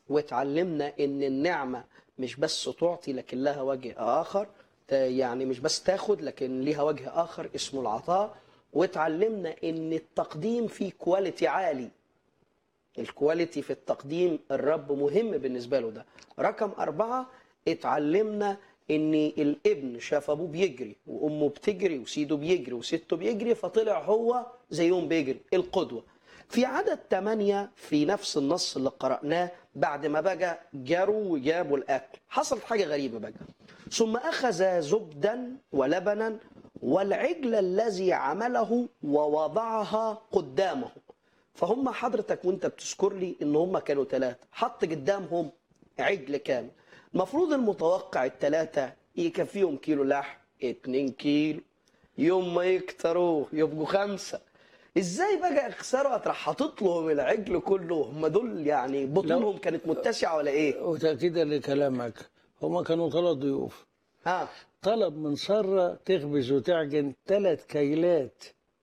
واتعلمنا ان النعمه مش بس تعطي لكن لها وجه اخر تا- يعني مش بس تاخد لكن ليها وجه اخر اسمه العطاء واتعلمنا ان التقديم فيه كواليتي عالي الكواليتي في التقديم الرب مهم بالنسبه له ده رقم أربعة اتعلمنا ان الابن شاف ابوه بيجري وامه بتجري وسيده بيجري وسته بيجري فطلع هو زيهم بيجري القدوه في عدد ثمانية في نفس النص اللي قرأناه بعد ما بقى جروا وجابوا الأكل حصلت حاجة غريبة بقى ثم أخذ زبدا ولبنا والعجل الذي عمله ووضعها قدامه فهم حضرتك وانت بتذكر لي ان هم كانوا ثلاثة حط قدامهم عجل كامل المفروض المتوقع الثلاثة يكفيهم كيلو لحم اتنين كيلو يوم ما يكتروا يبقوا خمسة ازاي بقى خسارة راح حاطط لهم العجل كله هم دول يعني بطونهم كانت متسعة ولا ايه وتأكيدا لكلامك هما كانوا ثلاث ضيوف ها طلب من سارة تخبز وتعجن ثلاث كيلات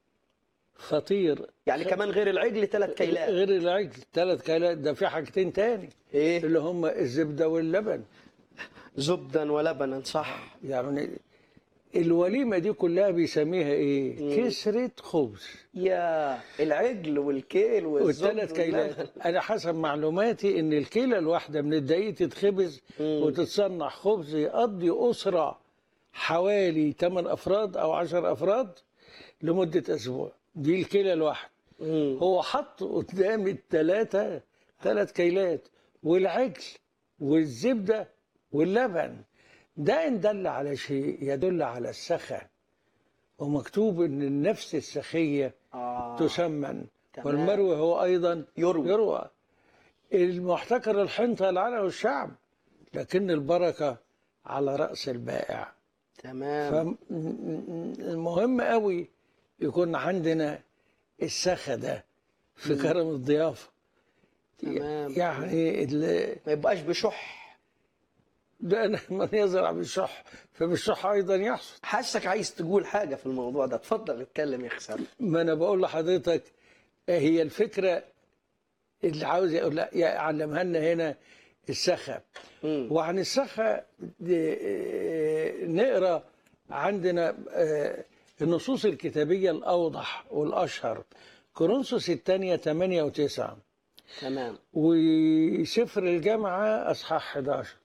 فطير يعني كمان غير العجل ثلاث كيلات غير العجل ثلاث كيلات ده في حاجتين تاني ايه اللي هم الزبدة واللبن زبدا ولبنا صح يعني الوليمة دي كلها بيسميها ايه كسرة خبز يا العجل والكيل والزبد والثلاث كيلات واللبن. انا حسب معلوماتي ان الكيلة الواحدة من الدقيق تتخبز وتتصنع خبز يقضي أسرة حوالي 8 افراد او 10 افراد لمدة اسبوع دي الكيلة الواحدة مم. هو حط قدام الثلاثة ثلاث كيلات والعجل والزبدة واللبن ده إن دل على شيء يدل على السخاء ومكتوب إن النفس السخية آه. تسمن تمام. والمروي هو أيضا يروى. يروى المحتكر الحنطة لعنه الشعب لكن البركة على رأس البائع تمام فالمهم قوي يكون عندنا السخا ده في كرم الضيافة تمام. يعني ال- ما يبقاش بشح ده أنا من يزرع بالشح فبالشح أيضا يحصد حاسك عايز تقول حاجة في الموضوع ده اتفضل اتكلم يا خسارة ما أنا بقول لحضرتك هي الفكرة اللي عاوز يقول لا يعلمها لنا هنا السخا مم. وعن السخا دي، آه، نقرا عندنا آه، النصوص الكتابية الأوضح والأشهر كورنثوس الثانية 8 و9 تمام وسفر الجامعة أصحاح 11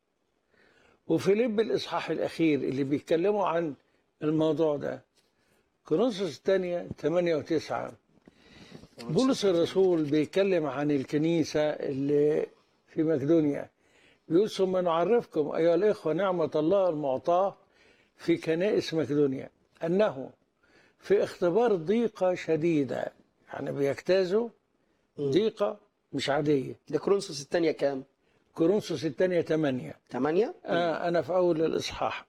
وفيليب الإصحاح الأخير اللي بيتكلموا عن الموضوع ده كورنثوس الثانية 8 و9 بولس الرسول بيتكلم عن الكنيسة اللي في مقدونيا بيقول ثم نعرفكم أيها الإخوة نعمة الله المعطاة في كنائس مقدونيا أنه في اختبار ضيقة شديدة يعني بيجتازوا ضيقة مش عادية ده كرونسوس الثانية كام؟ كورنثوس الثانية 8 ثمانية؟ آه أنا في أول الإصحاح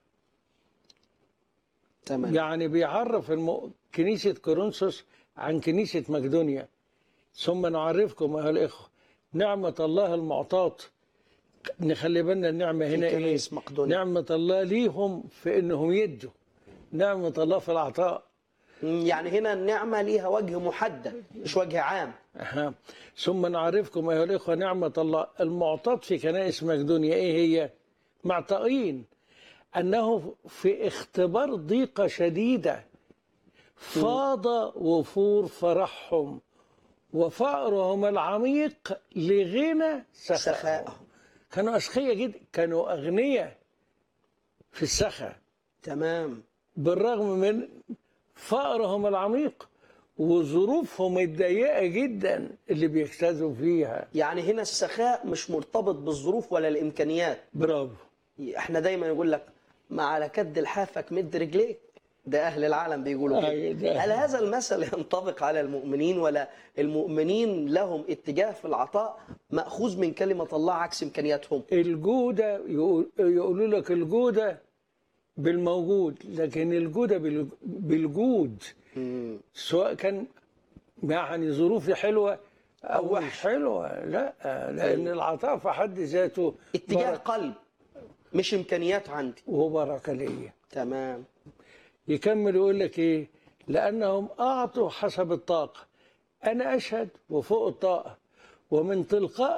تمام يعني بيعرف الم... كنيسة كورنثوس عن كنيسة مقدونيا ثم نعرفكم أيها الإخوة نعمة الله المعطاة نخلي بالنا النعمة هنا إيه؟ كنائس مقدونيا. نعمة الله ليهم في إنهم يدوا نعمة الله في العطاء مم، يعني هنا النعمة ليها وجه محدد مش وجه عام أها. ثم نعرفكم أيها الإخوة نعمة الله المعطاة في كنائس مقدونيا إيه هي؟ معطائين أنه في اختبار ضيقة شديدة فاض وفور فرحهم وفأرهم العميق لغنى سخائهم سخائهم كانوا أسخية جدا كانوا أغنياء في السخاء تمام بالرغم من فقرهم العميق وظروفهم الضيقة جدا اللي بيجتازوا فيها يعني هنا السخاء مش مرتبط بالظروف ولا الإمكانيات برافو احنا دايما يقول لك ما على كد لحافك مد رجليك ده أهل العالم بيقولوا أيوة كده ده. هل هذا المثل ينطبق على المؤمنين ولا المؤمنين لهم اتجاه في العطاء مأخوذ من كلمة الله عكس إمكانياتهم الجودة يقول- يقولوا لك الجودة بالموجود لكن الجودة بال- بالجود مم. سواء كان يعني ظروفي حلوة أو أو مش حلوة لا لأن العطاء في حد ذاته اتجاه بركة قلب مش إمكانيات عندي وبركة ليا تمام يكمل يقول لك ايه لانهم اعطوا حسب الطاقه انا اشهد وفوق الطاقه ومن تلقاء